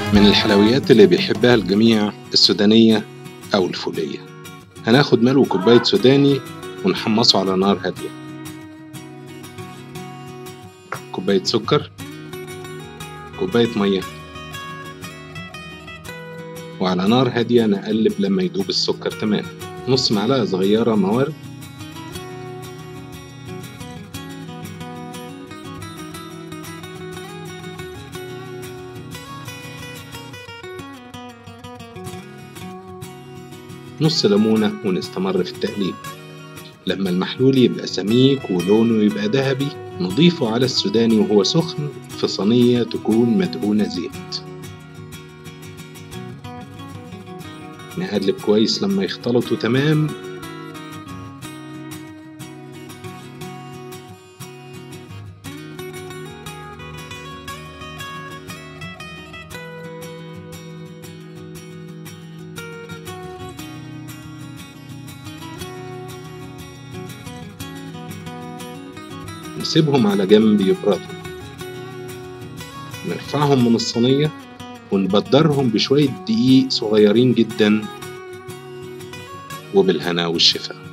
من الحلويات اللي بيحبها الجميع السودانية أو الفولية هناخد ملو كوباية سوداني ونحمصه على نار هادية كوباية سكر كوباية مية وعلى نار هادية نقلب لما يدوب السكر تمام نص معلقة صغيرة موارد نص ليمونة ونستمر في التقليب لما المحلول يبقى سميك ولونه يبقى ذهبي نضيفه على السوداني وهو سخن في صينية تكون مدهونة زيت نقلب كويس لما يختلطوا تمام نسيبهم على جنب يبردوا نرفعهم من الصينية ونبدرهم بشوية دقيق صغيرين جدا وبالهنا والشفاء